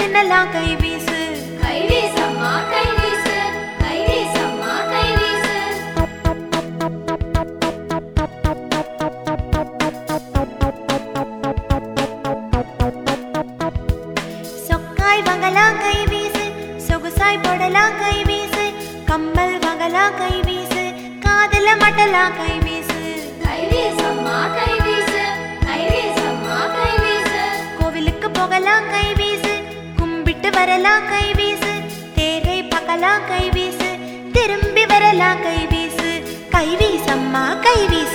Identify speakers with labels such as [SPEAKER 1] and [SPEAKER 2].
[SPEAKER 1] தின்னலாம் கை வீசு
[SPEAKER 2] கைவீசம்மா கைவீசு கைவீசம்மா கைவீசு
[SPEAKER 1] சொக்காய் வாங்கலாம் கை வீசு சொகுசாய் போடலாம் கை வீசு கம்மல் வாங்கலாம் கை வீசு காதல மட்டலாம் கை வீசு
[SPEAKER 2] கைவீசம்மா கைவீசு கைவீசம்மா கைவீசு
[SPEAKER 1] கோவிலுக்கு போகலாம் கை வீசு கும்பிட்டு வரலாம் கை வீசு தேரை பார்க்கலாம் கை வீசு திரும்பி வரலாம் கை வீசு கை வீசம்மா கை வீசு